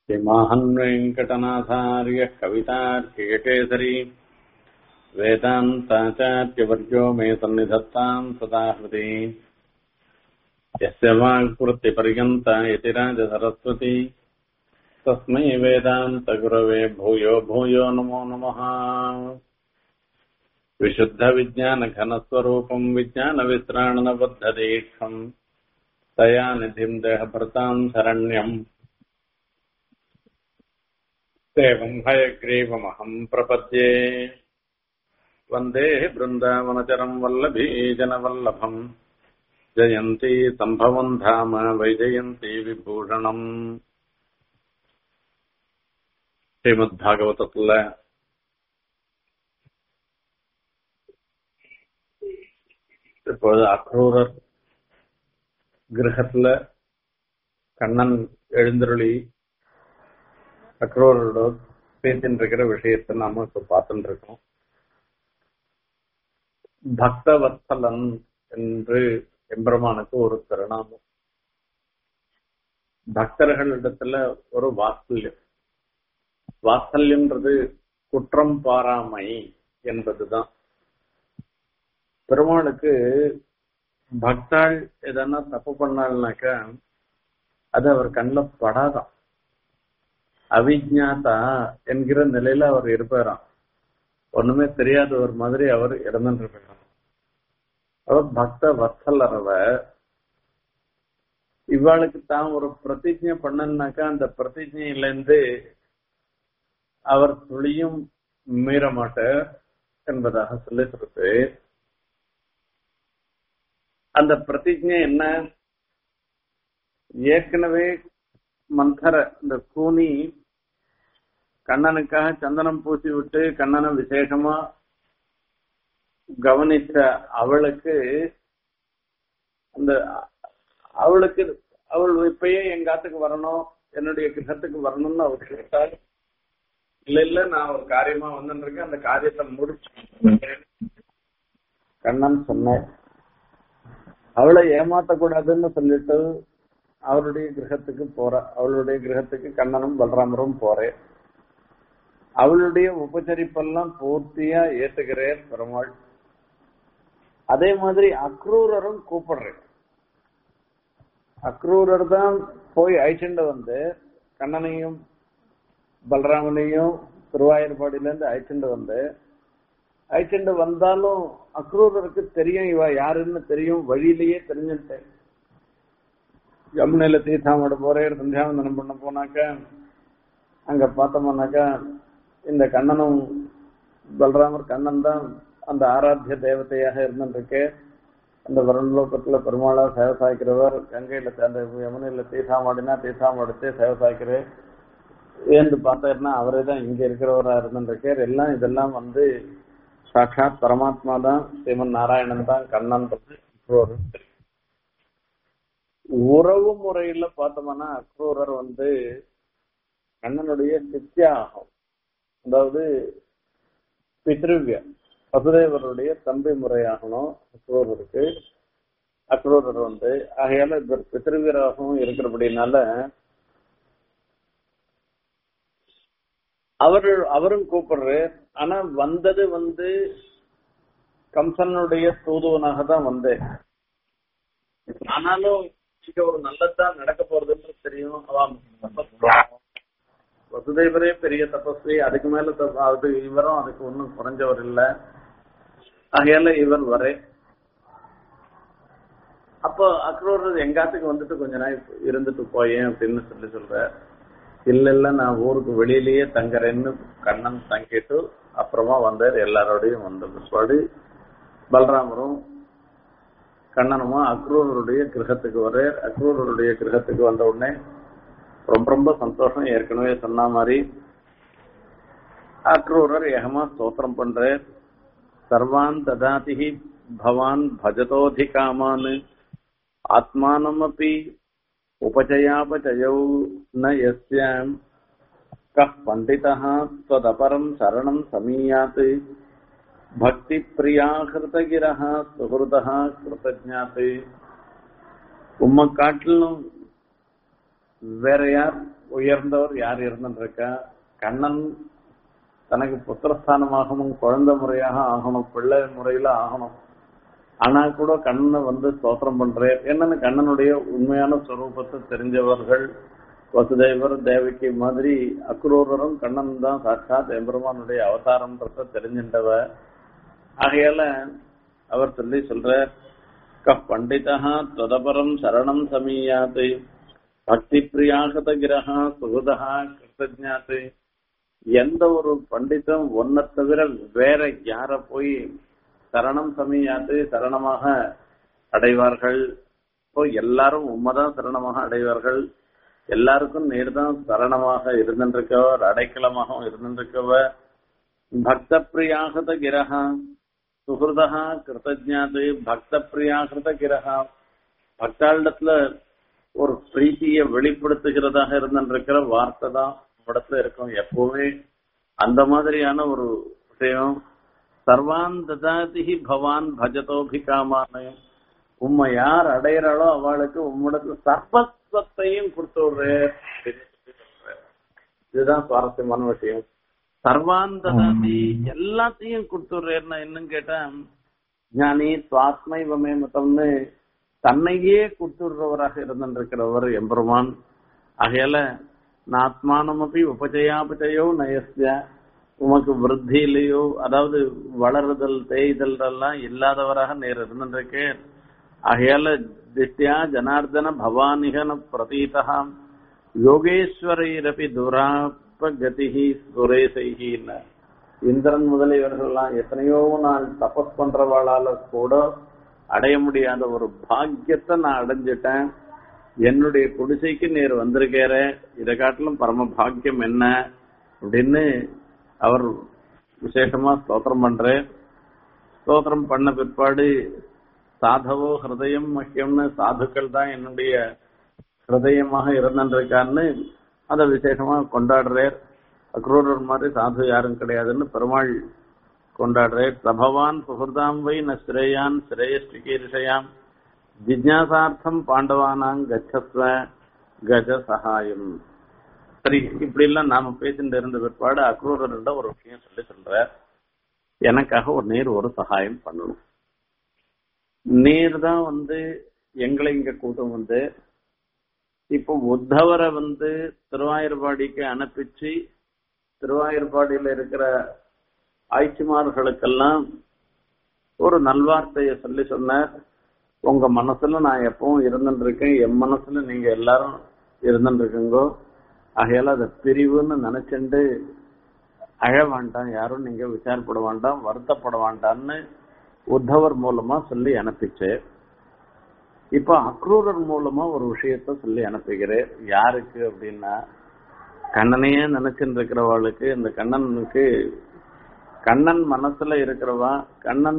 श्रीमाहन् वेङ्कटनाथार्यः कवितार्कियकेसरी वेदान्ताचार्यवर्यो मे सन्निधत्ताम् सदा हृदि यस्य वाक्वृत्तिपर्यन्ता यतिराजसरस्वती तस्मै वेदान्तगुरवे भूयो भूयो नमो नमः विशुद्धविज्ञानघनस्वरूपम् विज्ञानवित्राणनबद्धदीक्षम् तया निधिम् देहभृताम् शरण्यम् देवम् हयग्रीवमहम् प्रपद्ये वन्दे बृन्दावनचरम् वल्लभीजनवल्लभम् जयन्ती सम्भवम् धाम वैजयन्ती விபூஷணம் ஸ்ரீமத் பாகவதத்துல இப்பொழுது அக்ரூரர் கிரகத்துல கண்ணன் எழுந்தருளி அக்ரூரோட பேசிட்டு இருக்கிற விஷயத்தை நாம இப்ப பார்த்துட்டு இருக்கோம் பக்தவத்சலன் என்று எம்பெருமானுக்கு ஒரு திருநாமம் பக்தர்களிடத்துல ஒரு வாத்சல்யம் வாத்சல்யம்ன்றது குற்றம் பாராமை என்பதுதான் பெருமாளுக்கு பக்தாள் எதனா தப்பு பண்ணாள்னாக்கா அது அவர் கண்ணில் படாதான் அவிஜாத்தா என்கிற நிலையில அவர் இருப்பாராம் ஒண்ணுமே தெரியாத ஒரு மாதிரி அவர் இறந்துட்டு அவர் பக்த வத்சலரவ இவாளுக்கு தான் ஒரு பிரதிஜை பண்ணனாக்கா அந்த பிரதிஜையில இருந்து அவர் துளியும் மீற மாட்டார் என்பதாக சொல்லி சொல்றது அந்த பிரதிஜை என்ன ஏற்கனவே மந்தர இந்த கூனி கண்ணனுக்காக சந்தனம் பூசி விட்டு கண்ணனை விசேஷமா கவனித்த அவளுக்கு அந்த அவளுக்கு அவள் இப்பயே எங்க ஆத்துக்கு வரணும் என்னுடைய கிரகத்துக்கு வரணும்னு அவர் கேட்டாள் இல்ல இல்ல நான் ஒரு காரியமா வந்துருக்கேன் அந்த காரியத்தை முடிச்சு கண்ணன் சொன்னேன் அவளை ஏமாத்தக்கூடாதுன்னு சொல்லிட்டு அவருடைய கிரகத்துக்கு போற அவளுடைய கிரகத்துக்கு கண்ணனும் பலராமரும் போறேன் அவளுடைய உபச்சரிப்பெல்லாம் பூர்த்தியா ஏத்துக்கிறேன் பெருமாள் அதே மாதிரி அக்ரூரரும் கூப்பிடுறேன் அக்ரூரர் தான் போய் அழைச்சிட்டு வந்து கண்ணனையும் பலராமனையும் திருவாயூர்பாடியில இருந்து அழைச்சிட்டு வந்து அழைச்சிட்டு வந்தாலும் அக்ரூரருக்கு தெரியும் இவ யாருன்னு தெரியும் வழியிலேயே தெரிஞ்சுட்டேன் யமுனையில தீர்த்தாமட போறேன் சந்தியாவந்தனம் பண்ண போனாக்க அங்க பார்த்தோம்னாக்கா இந்த கண்ணனும் பலராமர் கண்ணன் தான் அந்த ஆராத்திய தேவதையாக இருந்துருக்கு அந்த வருணலோகத்துல பெருமாளா சேவை சாய்க்கிறவர் கங்கையில அந்த யமுனையில தீர்த்தாமாடினா தீர்த்தாமாடிச்சு சேவை சாய்க்கிறேன் ஏந்து பார்த்தாருன்னா அவரே தான் இங்க இருக்கிறவரா இருந்துருக்கார் எல்லாம் இதெல்லாம் வந்து சாட்சாத் பரமாத்மா தான் ஸ்ரீமன் நாராயணன் தான் கண்ணன்றது அக்ரூரர் உறவு முறையில பார்த்தோம்னா அக்ரூரர் வந்து கண்ணனுடைய சித்தியாகும் அதாவது பித்ருவிய வசுதேவருடைய தம்பி முறையாகணும் அக்ரூரருக்கு அக்ரூரர் வந்து ஆகையால இவர் பித்ருவியராகவும் இருக்கிறபடினால அவர் அவரும் கூப்பிடுறாரு ஆனா வந்தது வந்து கம்சனுடைய தூதுவனாக தான் வந்தேன் ஆனாலும் இங்க ஒரு நல்லதுதான் நடக்க போறதுன்னு தெரியும் அவன் வசுதேவரே பெரிய தபஸ்வி அதுக்கு மேல அது இவரும் அதுக்கு ஒன்றும் குறைஞ்சவர் இல்ல ஆகையால இவர் வரே அப்போ அக்ரூர் எங்காத்துக்கு வந்துட்டு கொஞ்ச நாள் இருந்துட்டு போயேன் அப்படின்னு சொல்லி சொல்ற இல்ல இல்ல நான் ஊருக்கு வெளியிலேயே தங்குறேன்னு கண்ணன் தங்கிட்டு அப்புறமா வந்தார் எல்லாரோடையும் வந்த பிற்பாடு பலராமரும் கண்ணனுமா அக்ரூரருடைய கிரகத்துக்கு வர அக்ரூரருடைய கிரகத்துக்கு வந்த உடனே ரொம்ப ரொம்ப சந்தோஷம் ஏற்கனவே சொன்ன மாதிரி அக்ரூரர் ஏகமா ஸ்தோத்திரம் பண்ற சர்வான் ததாதி பவான் பஜதோதி காமான் ஆத்மானமப்பி उपचयापचयौ न यस्याम् कः पण्डितः त्वदपरम् शरणम् समीयात् भक्तिप्रियाहृतगिरः सुहृदः कृतज्ञात् உம்மை காட்டிலும் வேற யார் உயர்ந்தவர் யார் இருந்துருக்கா கண்ணன் தனக்கு புத்திரஸ்தானமாகணும் குழந்தை முறையாக ஆகணும் பிள்ளை முறையில ஆகணும் ஆனா கூட கண்ணனை வந்து ஸ்தோத்திரம் பண்றேன் என்னன்னு கண்ணனுடைய உண்மையான ஸ்வரூபத்தை தெரிஞ்சவர்கள் வசுதேவர் தேவகி மாதிரி அக்ரூரரும் கண்ணன் தான் சாட்சாத் எம்பெருமானுடைய அவதாரம்ன்றத தெரிஞ்சின்றவ ஆகையால அவர் சொல்லி சொல்ற க பண்டிதா தொதபரம் சரணம் சமீயாத்து பக்தி பிரியாகத கிரகா சுகதா கிருத்தஜாத்து எந்த ஒரு பண்டிதம் ஒன்ன தவிர வேற யார போய் சரணம் சமீயாத்து சரணமாக அடைவார்கள் இப்போ எல்லாரும் உண்மைதான் சரணமாக அடைவார்கள் எல்லாருக்கும் நேர்தான் சரணமாக இருந்திருக்கவர் அடைக்கலமாக இருந்திருக்கவர் பக்த பிரியாகத கிரகா சுகிருதா கிருத்தஜாது பக்த பிரியாகிருத கிரகா பக்தாளிடத்துல ஒரு பிரீத்தியை வெளிப்படுத்துகிறதாக இருந்திருக்கிற வார்த்தை தான் இடத்துல இருக்கும் எப்பவுமே அந்த மாதிரியான ஒரு விஷயம் சர்வான் ததாதிஹி பவான் பஜதோபிகாமானு உம்மை யார் அடையிறாளோ அவளுக்கு உம்மிடத்துல சர்வஸ்வத்தையும் கொடுத்து விடுறேன் இதுதான் சுவாரஸ்யமான விஷயம் சர்வான் ததாதி எல்லாத்தையும் கொடுத்துடுறேன்னா என்னன்னு கேட்டா ஞானி சுவாத்மை வமே மதம்னு தன்னையே கொடுத்துடுறவராக இருந்திருக்கிறவர் எம்பெருமான் ஆகையால நாத்மானமப்பி உபஜயாபஜயோ நயஸ்ய உமக்கு விருத்தியிலையோ அதாவது வளருதல் தேய்தல் எல்லாம் இல்லாதவராக நேர் இருந்திருக்கு ஆகையால திஷ்டியா ஜனார்தன பவானிகன பிரதீதா யோகேஸ்வரைரபி துராபகதிஹி சுரேசைகின்னு இந்திரன் முதலியவர்கள்லாம் எத்தனையோ நாள் தபஸ் பண்றவாளால கூட அடைய முடியாத ஒரு பாக்கியத்தை நான் அடைஞ்சிட்டேன் என்னுடைய குடிசைக்கு நேர் வந்திருக்கிற இதை காட்டிலும் பரம பாக்கியம் என்ன அப்படின்னு அவர் விசேஷமா ஸ்தோத்திரம் பண்றேன் ஸ்தோத்திரம் பண்ண பிற்பாடு சாதவோ ஹிருதயம் முக்கியம்னு சாதுக்கள் தான் என்னுடைய ஹிருதயமாக இருந்திருக்கான்னு அதை விசேஷமா கொண்டாடுறார் அக்ரூரர் மாதிரி சாது யாரும் கிடையாதுன்னு பெருமாள் கொண்டாடுறார் சபவான் சுகிருதாம் வை ந ஸ்ரேயான் ஸ்ரேயஸ்டிகீர்ஷயாம் ஜிஜ்ஞாசார்த்தம் பாண்டவானாங் கச்சஸ்வ கஜ சகாயம் சரி இப்படி எல்லாம் நாம பேசிட்டு இருந்த பிற்பாடு அக்ரூரர்கிட்ட ஒரு விஷயம் சொல்லி சொல்ற எனக்காக ஒரு நீர் ஒரு சகாயம் பண்ணணும் நீர் தான் வந்து எங்களை இங்க கூட்டம் வந்து இப்போ உத்தவரை வந்து திருவாயூர்பாடிக்கு அனுப்பிச்சு திருவாயூர்பாடியில இருக்கிற ஆய்ச்சிமார்களுக்கெல்லாம் ஒரு நல்வார்த்தைய சொல்லி சொன்னார் உங்க மனசுல நான் எப்பவும் இருந்துட்டு இருக்கேன் என் மனசுல நீங்க எல்லாரும் இருந்துட்டு இருக்கீங்கோ ஆகையால அதை பிரிவுன்னு நினைச்சுண்டு அழ வேண்டாம் யாரும் நீங்க விசாரப்பட வேண்டாம் வருத்தப்பட வேண்டாம்னு உத்தவர் மூலமா சொல்லி அனுப்பிச்சு இப்ப அக்ரூரர் மூலமா ஒரு விஷயத்த சொல்லி அனுப்புகிறேன் யாருக்கு அப்படின்னா கண்ணனையே நினைச்சுட்டு இருக்கிறவாளுக்கு இந்த கண்ணனுக்கு கண்ணன் மனசுல இருக்கிறவா கண்ணன்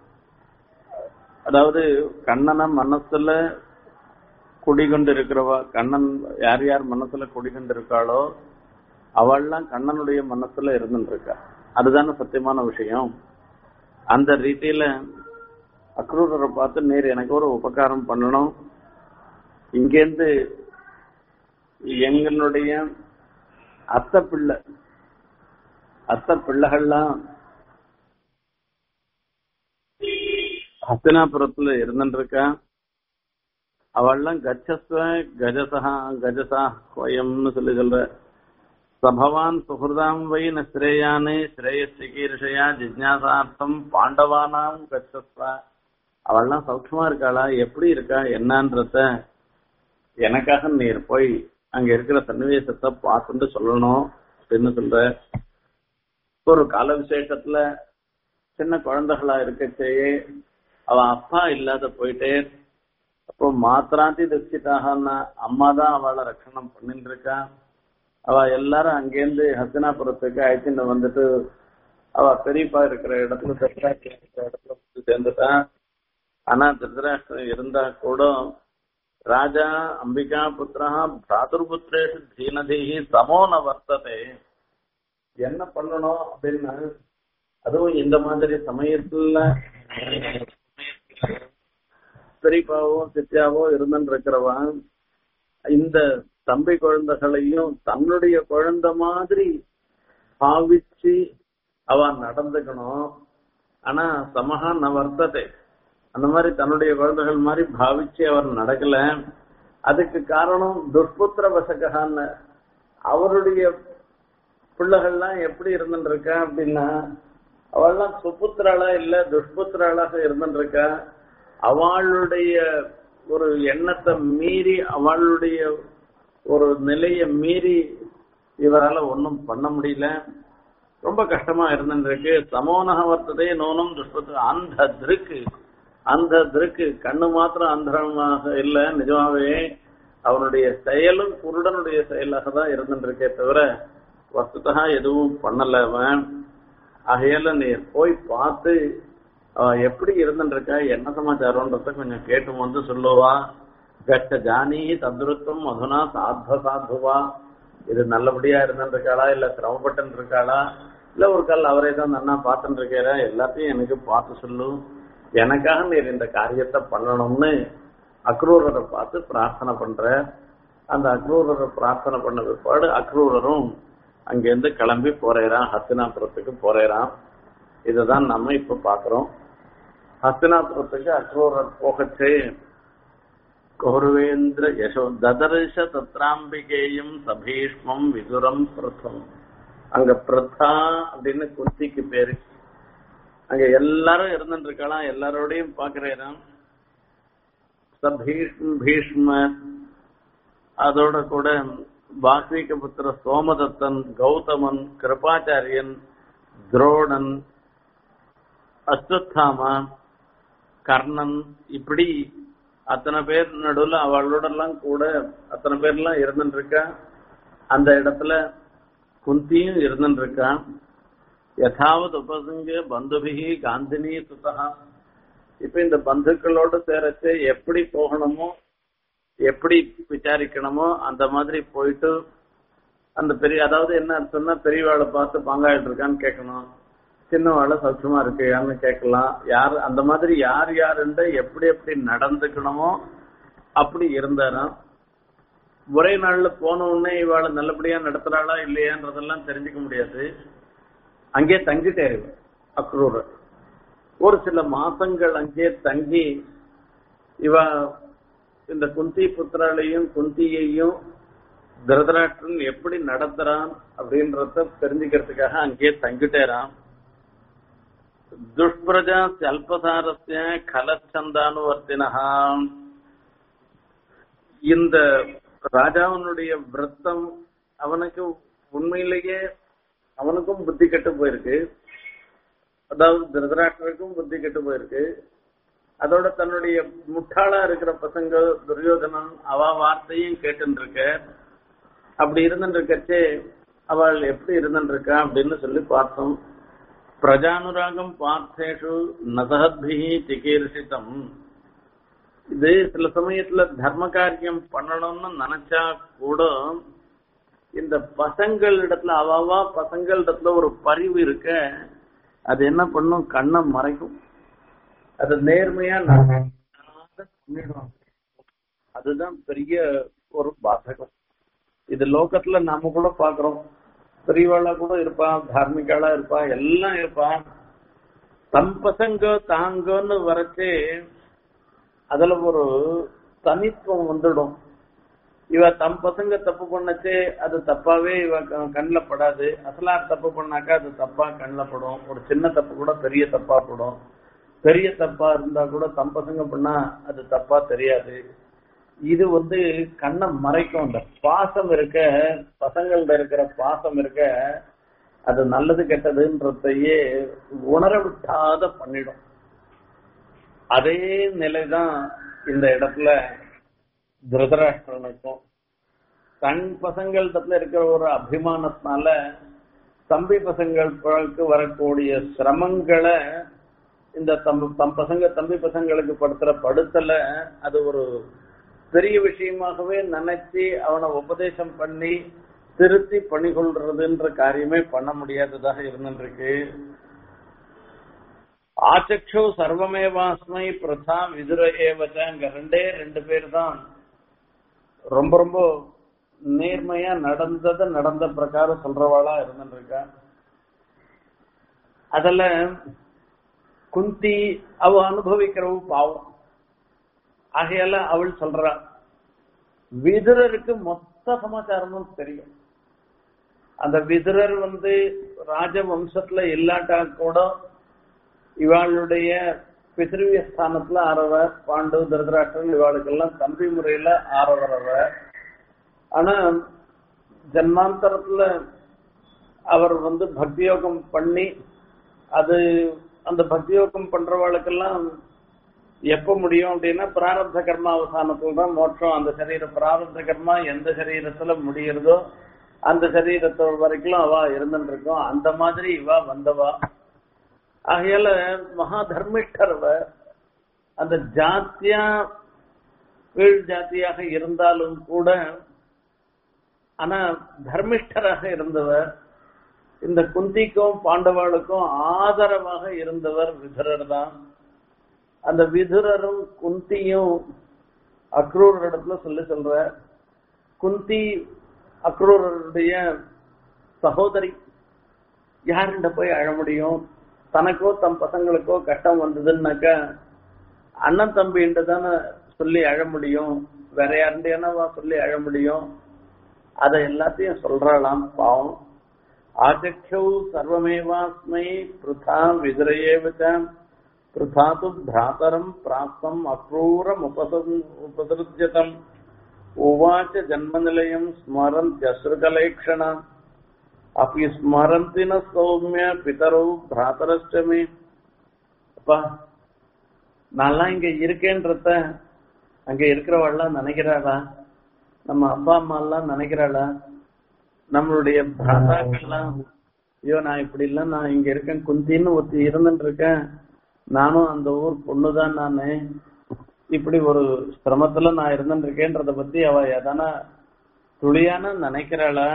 அதாவது கண்ணனை மனசுல குடிகொண்டு இருக்கிறவா கண்ணன் யார் யார் மனசுல குடிகொண்டு இருக்காளோ அவள்லாம் கண்ணனுடைய மனசுல இருந்துட்டு இருக்கா அதுதானே சத்தியமான விஷயம் அந்த ரீதியில அக்ரூரரை பார்த்து நேர் எனக்கு ஒரு உபகாரம் பண்ணணும் இங்கேருந்து எங்களுடைய அத்தை பிள்ளை அத்தை பிள்ளைகள்லாம் ஹஸ்தினாபுரத்துல இருந்துட்டு இருக்கா அவள்லாம் கச்சஸ்வ கஜசா கஜசா கோயம்னு சொல்லி சொல்ற சபவான் சுகிருதாம் வை ந ஸ்ரேயானே ஸ்ரேயஸ்ரீகீர்ஷயா ஜிஜ்ஞாசார்த்தம் பாண்டவானாம் கச்சஸ்வ அவள்லாம் சௌக்கியமா இருக்காளா எப்படி இருக்கா என்னன்றத எனக்காக நீர் போய் அங்க இருக்கிற சன்னிவேசத்தை பார்த்துட்டு சொல்லணும் அப்படின்னு சொல்ற ஒரு கால விசேஷத்துல சின்ன குழந்தைகளா இருக்கச்சேயே அவ அப்பா இல்லாத போயிட்டே அப்போ மாத்திராந்தி தரிசிட்டாகன்னா அம்மா தான் அவளை ரட்சணம் பண்ணிட்டு இருக்கா அவ எல்லாரும் அங்கேருந்து ஹஸ்தினாபுரத்துக்கு அழைச்சிட்டு வந்துட்டு அவ பெரியப்பா இருக்கிற இடத்துல திருதராஷ்டிரம் இருக்கிற இடத்துல வந்து சேர்ந்துட்டான் ஆனா திருதராஷ்டிரம் இருந்தா கூட ராஜா அம்பிகா புத்திரா பிராதுர்புத்திரேஷு தீனதீஹி சமோ ந வர்த்ததே என்ன பண்ணணும் அப்படின்னா அதுவும் இந்த மாதிரி சமயத்துல பெரியப்பாவோ சித்தியாவோ இருந்துன்னு இருக்கிறவன் இந்த தம்பி குழந்தைகளையும் தன்னுடைய குழந்தை மாதிரி பாவிச்சு அவ நடந்துக்கணும் ஆனா சமஹா ந வர்த்ததை அந்த மாதிரி தன்னுடைய குழந்தைகள் மாதிரி பாவிச்சு அவர் நடக்கல அதுக்கு காரணம் துஷ்புத்திர வசகான்னு அவருடைய பிள்ளைகள்லாம் எப்படி இருந்துட்டு இருக்கா அப்படின்னா அவள்லாம் சுப்புத்திராளா இல்ல துஷ்புத்திராளாக இருந்துட்டு இருக்கா அவளுடைய ஒரு எண்ணத்தை மீறி அவளுடைய ஒரு நிலையை மீறி இவரால ஒன்றும் பண்ண முடியல ரொம்ப கஷ்டமா இருந்துருக்கு சமோனக வர்த்ததே நோனும் துஷ்பத்து அந்த திருக்கு அந்த திருக்கு கண்ணு மாத்திரம் அந்தரமாக இல்ல நிஜமாவே அவனுடைய செயலும் குருடனுடைய செயலாக தான் இருந்துருக்கே தவிர வஸ்துதா எதுவும் பண்ணல அவன் ஆகையால நீ போய் பார்த்து அவ எப்படி இருந்துருக்கா என்ன சமாச்சாரம்ன்றத கொஞ்சம் கேட்டு வந்து சொல்லுவா கஷ்ட ஜானி தந்துருத்தம் மதுனா சாத்வ சாத்துவா இது நல்லபடியா இருந்துருக்காளா இல்ல சிரமப்பட்டு இருக்காளா இல்ல ஒரு கால் அவரே தான் நன்னா பார்த்துட்டு இருக்கிற எல்லாத்தையும் எனக்கு பார்த்து சொல்லு எனக்காக நீர் இந்த காரியத்தை பண்ணணும்னு அக்ரூரரை பார்த்து பிரார்த்தனை பண்ற அந்த அக்ரூரரை பிரார்த்தனை பண்ண பிற்பாடு அக்ரூரரும் அங்கிருந்து கிளம்பி போறேறான் ஹஸ்தினாபுரத்துக்கு போறேறான் இதுதான் நம்ம இப்ப பாக்குறோம் ஹஸ்தினாபுரத்துக்கு அக்ரூரர் போகச்சே கௌரவேந்திர யசோ ததர்ஷ தத்ராம்பிகேயும் சபீஷ்மம் விதுரம் பிரதம் அங்க பிரதா அப்படின்னு குந்திக்கு பேரு அங்க எல்லாரும் இருந்துட்டு இருக்கலாம் எல்லாரோடையும் பாக்குறேன் சபீஷ்ம பீஷ்மர் அதோட கூட வாக்வீக புத்திர சோமதத்தன் கௌதமன் கிருபாச்சாரியன் துரோணன் அஸ்வத்தாமா கர்ணன் இப்படி அத்தனை பேர் நடுவுல அவளோட எல்லாம் கூட அத்தனை பேர்லாம் இருந்துட்டு இருக்கா அந்த இடத்துல குந்தியும் இருந்துட்டு இருக்கா யதாவது உபசங்க பந்துபிகி காந்தினி சுதா இப்ப இந்த பந்துக்களோட சேரச்சு எப்படி போகணுமோ எப்படி விசாரிக்கணுமோ அந்த மாதிரி போயிட்டு அந்த பெரிய அதாவது என்ன சொன்னா பெரியவாளை பார்த்து பாங்காயிட்டு இருக்கான்னு கேட்கணும் சின்னவாளை சௌச்சமா இருக்கியான்னு கேட்கலாம் யார் அந்த மாதிரி யார் யாருன்ற எப்படி எப்படி நடந்துக்கணுமோ அப்படி இருந்தாராம் ஒரே நாள்ல போன உடனே இவாளை நல்லபடியா நடத்துறாளா இல்லையான்றதெல்லாம் தெரிஞ்சுக்க முடியாது அங்கே தங்கிட்டாரு அக்ரூரர் ஒரு சில மாசங்கள் அங்கே தங்கி இவ இந்த குந்தி புத்திராலையும் குந்தியையும் திருதராஷ்டிரன் எப்படி நடத்துறான் அப்படின்றத தெரிஞ்சுக்கிறதுக்காக அங்கே தங்கிட்டேரான் துஷ்பிரஜா அல்பசாரஸ்ய கலச்சந்தானுவர்த்தினஹா இந்த ராஜாவினுடைய விரத்தம் அவனுக்கு உண்மையிலேயே அவனுக்கும் புத்தி கெட்டு போயிருக்கு அதாவது திருதராஷ்டருக்கும் புத்தி கெட்டு போயிருக்கு அதோட தன்னுடைய முட்டாளா இருக்கிற பசங்க துரியோதனன் அவ வார்த்தையும் கேட்டு இருக்க அப்படி இருந்துட்டு இருக்கச்சே அவள் எப்படி இருந்துட்டு இருக்கா அப்படின்னு சொல்லி பார்த்தோம் பிரஜானுராகம் பார்த்தேஷு நசஹத்பிஹி சிகீர்ஷிதம் இது சில சமயத்துல தர்ம காரியம் பண்ணணும்னு நினைச்சா கூட இந்த பசங்கள் இடத்துல அவாவா பசங்கள் இடத்துல ஒரு பரிவு இருக்க அது என்ன பண்ணும் கண்ணை மறைக்கும் அது நேர்மையா பண்ணிடும் அதுதான் பெரிய ஒரு பாதகம் இது லோகத்துல நாம கூட பாக்குறோம் பெரியவாளா கூட இருப்பா தார்மிகாளா இருப்பா எல்லாம் இருப்பா தம் பசங்க தாங்கன்னு வரச்சே அதுல ஒரு தனித்துவம் வந்துடும் இவ தம் பசங்க தப்பு பண்ணச்சே அது தப்பாவே இவ கண்ணில் படாது அசலார் தப்பு பண்ணாக்கா அது தப்பா கண்ணில் படும் ஒரு சின்ன தப்பு கூட பெரிய தப்பா படும் பெரிய தப்பா இருந்தா கூட தம் பசங்க பண்ணா அது தப்பா தெரியாது இது வந்து கண்ணை மறைக்கும் அந்த பாசம் இருக்க பசங்கள்ட இருக்கிற பாசம் இருக்க அது நல்லது கெட்டதுன்றதையே உணர விட்டாத பண்ணிடும் அதே நிலைதான் இந்த இடத்துல திருதராஷ்டிரனுக்கும் தன் பசங்கள்கிட்ட இருக்கிற ஒரு அபிமானத்தினால தம்பி பசங்களுக்கு வரக்கூடிய சிரமங்களை இந்த தம் தம் பசங்க தம்பி பசங்களுக்கு படுத்துற படுத்தல அது ஒரு பெரிய விஷயமாகவே நினைச்சு அவனை உபதேசம் பண்ணி திருத்தி பணிகொள்றதுன்ற காரியமே பண்ண முடியாததாக இருந்துருக்கு ஆச்சக்ஷோ சர்வமேவாஸ்மை பிரதா விதுர ஏவச்ச அங்க ரெண்டே ரெண்டு பேர் தான் ரொம்ப ரொம்ப நேர்மையா நடந்தத நடந்த பிரகாரம் சொல்றவாளா இருந்துருக்கா அதுல குந்தி அவ அனுபவிக்கிறவ பாவம் ஆகையால அவள் சொல்றா விதுரருக்கு மொத்த சமாச்சாரமும் தெரியும் அந்த விதுரர் வந்து ராஜவம்சத்துல இல்லாட்டா கூட இவாளுடைய பிதிருவிய ஸ்தானத்துல ஆறவர் பாண்டு திருதராஷ்டிரன் இவாளுக்கெல்லாம் தம்பி முறையில ஆறவர் அவர் ஆனா ஜன்மாந்தரத்துல அவர் வந்து பக்தியோகம் பண்ணி அது அந்த பக்தியோகம் பண்றவாளுக்கெல்லாம் எப்ப முடியும் அப்படின்னா பிராரப்த கர்மா அவசானத்துல தான் மோட்சம் அந்த சரீர பிராரப்த கர்மா எந்த சரீரத்துல முடியறதோ அந்த சரீரத்தை வரைக்கும் அவ இருந்துட்டு இருக்கோம் அந்த மாதிரி இவ வந்தவா ஆகையால மகா தர்மிஷ்டர்வ அந்த ஜாத்தியா கீழ் ஜாத்தியாக இருந்தாலும் கூட ஆனா தர்மிஷ்டராக இருந்தவர் இந்த குந்திக்கும் பாண்டவாளுக்கும் ஆதரவாக இருந்தவர் விதுரர் தான் அந்த விதுரரும் குந்தியும் அக்ரூர் இடத்துல சொல்லி சொல்ற குந்தி அக்ரூருடைய சகோதரி யாருண்ட போய் அழ முடியும் தனக்கோ தம் பசங்களுக்கோ கஷ்டம் வந்ததுன்னாக்கா அண்ணன் தம்பின்ட்டு தானே சொல்லி அழ முடியும் வேற யாருடையானவா சொல்லி அழ முடியும் அதை எல்லாத்தையும் சொல்றாளாம் பாவம் ஆச்சக்ஷௌ சர்வமேவாஸ்மை பிருதா விதுரையேவச்சாம் பிருதா து பிராதரம் பிராப்தம் அக்ரூரம் உபசம் உபசிருஜதம் உவாச்ச ஜன்மநிலையம் ஸ்மரந்த்யஸ்ருகலேக்ஷண அப்படி ஸ்மரந்தி ந சௌமிய பிதரோ பிராதரஷ்டமே அப்பா நான்லாம் இங்க இருக்கேன்றத அங்க இருக்கிறவள்லாம் நினைக்கிறாளா நம்ம அப்பா அம்மா எல்லாம் நினைக்கிறாளா நம்மளுடைய பிராதாக்கள்லாம் ஐயோ நான் இப்படி இல்ல நான் இங்க இருக்கேன் குந்தின்னு ஒருத்தி இருந்துட்டு இருக்கேன் நானும் அந்த ஊர் பொண்ணுதான் நானு இப்படி ஒரு சிரமத்துல நான் இருந்துட்டு இருக்கேன்றத பத்தி அவ எதனா துளியான நினைக்கிறாளா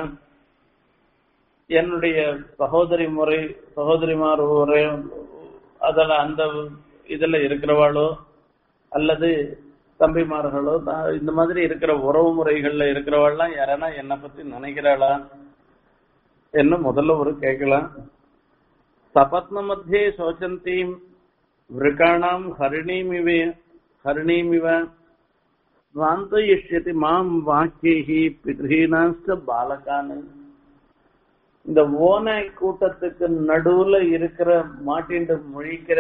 என்னுடைய சகோதரி முறை சகோதரிமார் ஒரு அதுல அந்த இதுல இருக்கிறவாளோ அல்லது தம்பிமார்களோ த- இந்த மாதிரி இருக்கிற உறவு முறைகள்ல இருக்கிறவாள்லாம் யாரனா என்னை பத்தி நினைக்கிறாளா என்ன முதல்ல ஒரு கேட்கலாம் சபத்ன மத்தியே சோச்சந்தீம் விருக்காணாம் ஹரிணீமிவ ஹரிணீமிவ வாந்தயிஷ்யதி மாம் வாக்கியி பித்ரீனாஸ்ட பாலகான் இந்த ஓனை கூட்டத்துக்கு நடுவுல இருக்கிற மாட்டின்று முழிக்கிற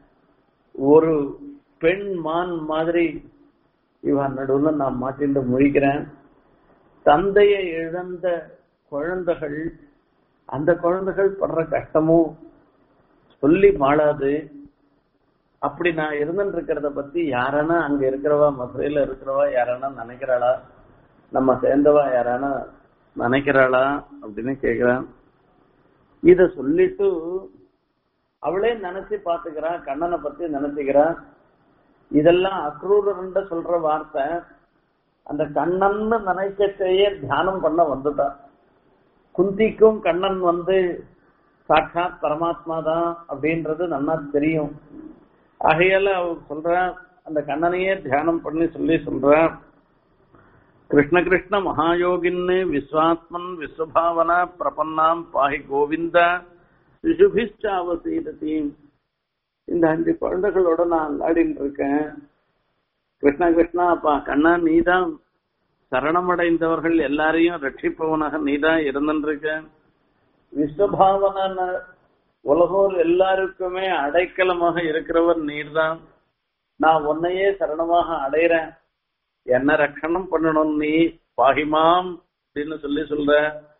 ஒரு பெண் மான் மாதிரி இவன் நடுவுல நான் மாட்டின்று முழிக்கிறேன் தந்தையை இழந்த குழந்தைகள் அந்த குழந்தைகள் படுற கஷ்டமும் சொல்லி மாளாது அப்படி நான் இருந்துட்டு இருக்கிறத பத்தி யாரானா அங்க இருக்கிறவா மதுரையில இருக்கிறவா யாரானா நினைக்கிறாளா நம்ம சேர்ந்தவா யாரானா நினைக்கிறாளா அப்படின்னு கேக்குறான் இத சொல்லிட்டு அவளே நினைச்சு பாத்துக்கிறா கண்ணனை பத்தி நினைச்சுக்கிறா இதெல்லாம் அக்ரூரண்ட சொல்ற வார்த்தை அந்த கண்ணன்னு நினைக்கத்தையே தியானம் பண்ண வந்துட்டா குந்திக்கும் கண்ணன் வந்து சாட்சாத் பரமாத்மா தான் அப்படின்றது நல்லா தெரியும் ஆகையால அவ சொல்ற அந்த கண்ணனையே தியானம் பண்ணி சொல்லி சொல்ற கிருஷ்ண கிருஷ்ண மகாயோகின்னு விஸ்வாத்மன் விஸ்வபாவனா பிரபன்னாம் பாஹி கோவிந்த சிசுபிஷ்டாவசீததி இந்த அஞ்சு குழந்தைகளோட நான் விளையாடிட்டு இருக்கேன் கிருஷ்ணா கிருஷ்ணா அப்பா கண்ணா நீதான் சரணமடைந்தவர்கள் எல்லாரையும் ரட்சிப்பவனாக நீதான் இருந்துருக்க விஸ்வபாவனான உலகோர் எல்லாருக்குமே அடைக்கலமாக இருக்கிறவர் நீர்தான் நான் உன்னையே சரணமாக அடையிறேன் என்ன ரட்சணம் பண்ணணும் நீ பாகிமாம் அப்படின்னு சொல்லி சொல்ற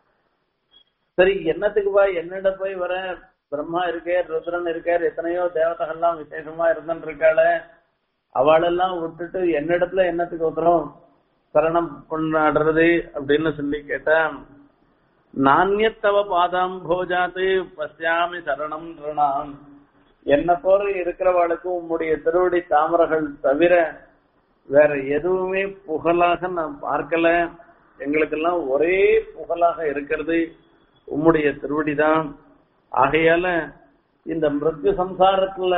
சரி என்னத்துக்கு பா என்னிட போய் வர பிரம்மா இருக்கார் ருத்ரன் இருக்கார் எத்தனையோ தேவதைகள்லாம் விசேஷமா இருந்துட்டு இருக்காள அவளெல்லாம் விட்டுட்டு என்னிடத்துல என்னத்துக்கு உத்தரம் சரணம் கொண்டாடுறது அப்படின்னு சொல்லி கேட்டேன் நானியத்தவ பாதாம் போஜாத்து பசியாமி சரணம் ரிணாம் என்ன போல இருக்கிறவளுக்கு உம்முடைய திருவடி தாமரைகள் தவிர வேற எதுவுமே புகழாக நான் பார்க்கல எங்களுக்கெல்லாம் ஒரே புகழாக இருக்கிறது உம்முடைய திருவடிதான் ஆகையால இந்த மிருத்யு சம்சாரத்துல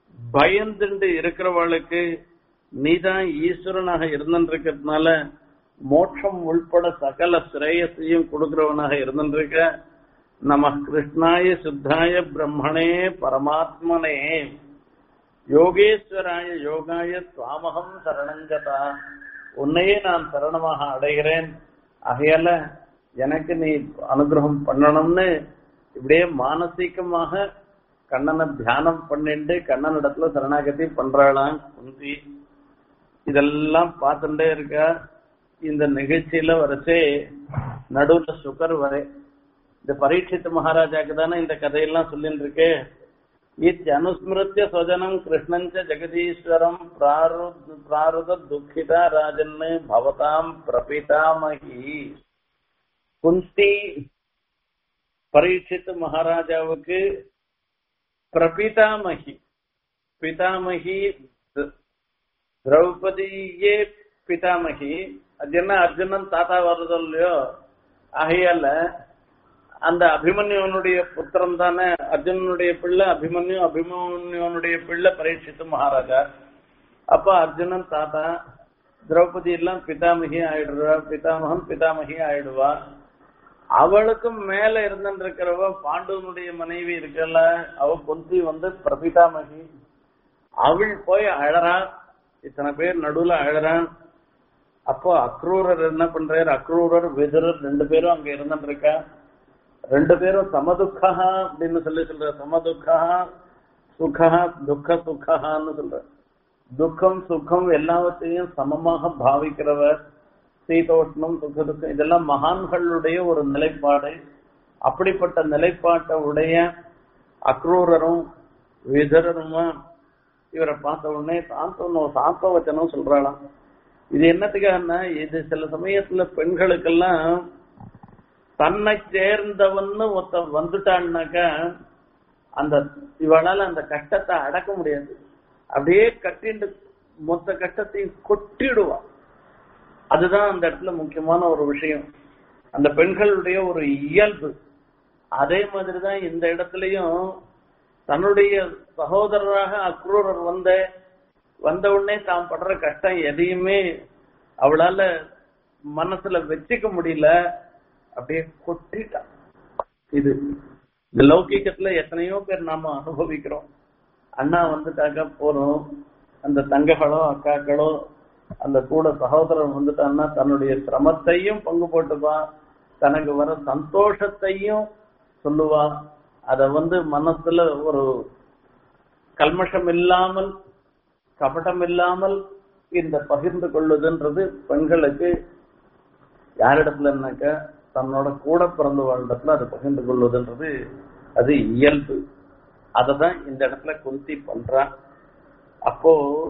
பயந்துண்டு இருக்கிறவளுக்கு நீதான் ஈஸ்வரனாக இருந்துருக்கிறதுனால மோட்சம் உள்பட சகல சிரேயத்தையும் கொடுக்கிறவனாக இருந்திருக்க நம கிருஷ்ணாய சுத்தாய பிரம்மணே பரமாத்மனே யோகேஸ்வராய யோகாய சுவாமகம் சரணங்கதா உன்னையே நான் சரணமாக அடைகிறேன் ஆகையால எனக்கு நீ அனுகிரகம் பண்ணணும்னு இப்படியே மானசீகமாக கண்ணனை தியானம் பண்ணிட்டு கண்ணனிடத்துல சரணாகதி பண்றாளாம் குந்தி இதெல்லாம் பார்த்துட்டே இருக்கா இந்த நிகழ்ச்சியில வரைச்சே நடுவுல சுகர் வரை இந்த பரீட்சித் மகாராஜாக்கு தானே இந்த கதையெல்லாம் சொல்லிட்டு இருக்கு இத்தியனுஸ்மிருத்திய சுவஜனம் கிருஷ்ணஞ்ச ஜெகதீஸ்வரம் பிராரு பிராருத துக்கிதா ராஜன்னு பவதாம் பிரபிதாமகி குந்தி பரீட்சித் மகாராஜாவுக்கு பிரபிதாமகி பிதாமகி திரௌபதியே பிதாமகி அது என்ன அர்ஜுனன் தாத்தா வருதோ இல்லையோ ஆகையால அந்த அபிமன்யுவனுடைய புத்திரம் தானே அர்ஜுனனுடைய பிள்ளை அபிமன்யு அபிமன்யுவனுடைய பிள்ளை பரீட்சித்து மகாராஜா அப்ப அர்ஜுனன் தாத்தா திரௌபதி எல்லாம் பிதாமகி ஆயிடுவா பிதாமகன் பிதாமகி ஆயிடுவா அவளுக்கும் மேல இருந்திருக்கிறவ பாண்டுவனுடைய மனைவி இருக்கல அவ குந்தி வந்து பிரபிதாமகி அவள் போய் அழறா இத்தனை பேர் நடுவுல அழறான் அப்போ அக்ரூரர் என்ன பண்றாரு அக்ரூரர் விதுரர் ரெண்டு பேரும் அங்க இருந்துருக்கா ரெண்டு பேரும் சமதுக்கா அப்படின்னு சொல்லி சொல்ற சமதுக்கா சுகா துக்க சுகான்னு சொல்ற துக்கம் சுகம் எல்லாவற்றையும் சமமாக பாவிக்கிறவர் சீதோஷ்ணம் சுக துக்கம் இதெல்லாம் மகான்களுடைய ஒரு நிலைப்பாடு அப்படிப்பட்ட நிலைப்பாட்டை உடைய அக்ரூரரும் விதரருமா இவரை பார்த்த உடனே சாந்தம் சாந்த வச்சனம் சொல்றாளாம் இது என்னத்துக்காகன்னா இது சில சமயத்துல பெண்களுக்கெல்லாம் தன்னை சேர்ந்தவன்னு ஒருத்தன் வந்துட்டான்னாக்கா அந்த இவளால அந்த கஷ்டத்தை அடக்க முடியாது அப்படியே கட்டிண்டு மொத்த கஷ்டத்தையும் கொட்டிடுவா அதுதான் அந்த இடத்துல முக்கியமான ஒரு விஷயம் அந்த பெண்களுடைய ஒரு இயல்பு அதே மாதிரிதான் இந்த இடத்துலயும் தன்னுடைய சகோதரராக அக்ரூரர் வந்த வந்த உடனே தான் படுற கஷ்டம் எதையுமே அவளால மனசுல வச்சுக்க முடியல அப்படியே கொட்டிட்டான் இது இந்த லௌகிக்கத்துல எத்தனையோ பேர் நாம அனுபவிக்கிறோம் அண்ணா வந்துட்டாக்கா போறோம் அந்த தங்ககளோ அக்காக்களோ அந்த கூட சகோதரன் வந்துட்டான்னா தன்னுடைய சிரமத்தையும் பங்கு போட்டுப்பா தனக்கு வர சந்தோஷத்தையும் சொல்லுவா அத வந்து மனசுல ஒரு கல்மஷம் இல்லாமல் கபடம் இல்லாமல் இந்த பகிர்ந்து கொள்ளுதுன்றது பெண்களுக்கு யாரிடத்துலனாக்க தன்னோட கூட பிறந்த இடத்துல அதை பகிர்ந்து கொள்வதுன்றது அது இயல்பு அததான் இந்த இடத்துல குந்தி பண்றான் அப்போ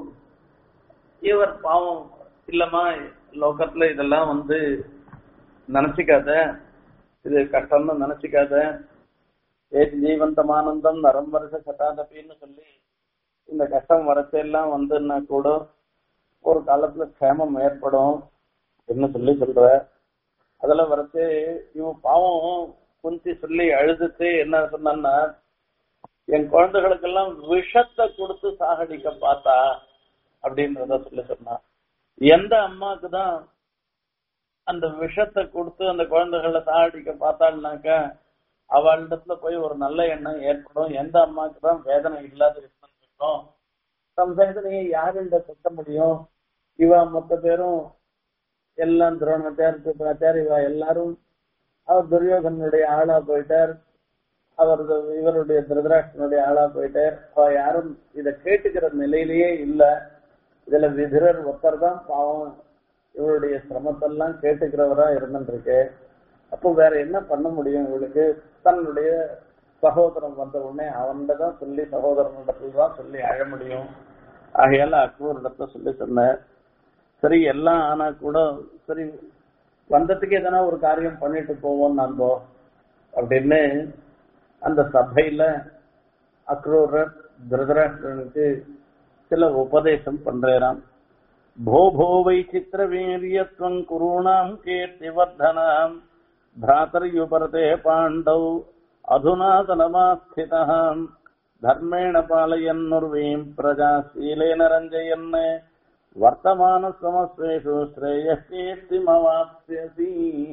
இவர் பாவம் இல்லம்மா லோகத்துல இதெல்லாம் வந்து நினைச்சுக்காத இது கஷ்டம்னு நினைச்சுக்காத ஏது ஜீவந்தமானந்தம் நரம் வருஷ சட்டாதபின்னு சொல்லி இந்த கஷ்டம் வரச்செல்லாம் வந்துன்னா கூட ஒரு காலத்துல க்ஷேமம் ஏற்படும் என்ன சொல்லி சொல்ற அதுல வரச்சு இவன் பாவம் குந்தி சொல்லி அழுதுட்டு என்ன சொன்னான்னா என் குழந்தைகளுக்கெல்லாம் விஷத்தை கொடுத்து சாகடிக்க பார்த்தா அப்படின்றத சொல்லி சொன்னான் எந்த அம்மாக்கு தான் அந்த விஷத்தை கொடுத்து அந்த குழந்தைகளை சாகடிக்க பார்த்தாள்னாக்கா அவளிடத்துல போய் ஒரு நல்ல எண்ணம் ஏற்படும் எந்த அம்மாக்கு தான் வேதனை இல்லாத இருக்கும் சம்சாரத்தை யாருண்ட சுத்த முடியும் இவ மொத்த பேரும் எல்லாம் துரோணாச்சார் கிருபாச்சார் இவ எல்லாரும் அவர் துரியோகனுடைய ஆளா போயிட்டார் அவர் இவருடைய திருதராஷ்டனுடைய ஆளா போயிட்டார் அவ யாரும் இத கேட்டுக்கிற நிலையிலேயே இல்ல இதுல விதிரர் ஒருத்தர் தான் பாவம் இவருடைய சிரமத்தெல்லாம் கேட்டுக்கிறவரா இருந்துருக்கு அப்போ வேற என்ன பண்ண முடியும் இவளுக்கு தன்னுடைய சகோதரன் வந்த உடனே அவன்கிட்ட தான் சொல்லி சகோதரனிடத்துல தான் சொல்லி அழ முடியும் ஆகையால அக்பூரிடத்துல சொல்லி சொன்னேன் சரி எல்லாம் ஆனா கூட சரி வந்ததுக்கு எதனா ஒரு காரியம் பண்ணிட்டு போவோம் நம்போ அப்படின்னு அந்த சபையில அக்ரூரர் திருதராஷ்டிரனுக்கு சில உபதேசம் பண்றாராம் भो भो वैचित्रवीर्यत्वम् कुरूणाम् कीर्तिवर्धनाम् भ्रातर्युपरते पाण्डौ अधुनातनमास्थितः धर्मेण पालयन्नुर्वीम् प्रजा शीलेन रञ्जयन् வர்த்தமான சமஸ்தேஷு ஸ்ரேயஸ்கீர்த்திமவாப்சியசி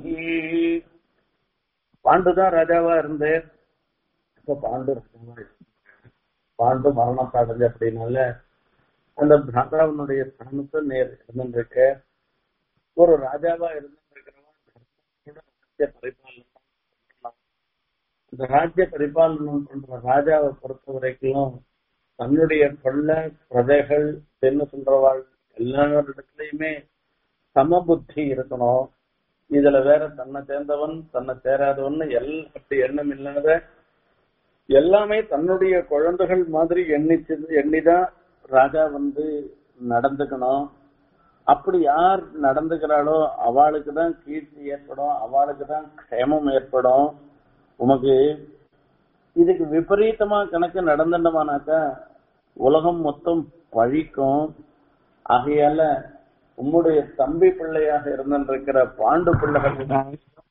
பாண்டு தான் ராஜாவா இருந்து இப்ப பாண்டு ராஜாவா இருக்கு. பாண்டு மரணத்தை அடைஞ்ச அப்படின்னால அந்த பிராதாவனுடைய ஸ்தானத்தை நேர் இருந்துருக்க ஒரு ராஜாவா இருந்திருக்கிறவன் கூட ராஜ்ய பரிபாலனம் பண்ணலாம். இந்த ராஜ்ய பரிபாலனம் பண்ற ராஜாவை பொறுத்த வரைக்கும் தன்னுடைய கொள்ள பிரஜைகள் என்ன சொல்றவாள் எல்லாரிடத்துலயுமே சமபுத்தி இருக்கணும் இதுல வேற தன்னை சேர்ந்தவன் தன்னை சேராதவன் எல்லாம் அப்படி எண்ணம் இல்லாத எல்லாமே தன்னுடைய குழந்தைகள் மாதிரி எண்ணிச்சது எண்ணிதான் ராஜா வந்து நடந்துக்கணும் அப்படி யார் நடந்துக்கிறாளோ அவளுக்கு தான் கீர்த்தி ஏற்படும் அவளுக்கு தான் க்ஷேமம் ஏற்படும் உமக்கு இதுக்கு விபரீதமா கணக்கு நடந்துட்டோமானாக்கா உலகம் மொத்தம் பழிக்கும் ஆகையால உம்முடைய தம்பி பிள்ளையாக இருந்திருக்கிற பாண்டு பிள்ளைகள் தான்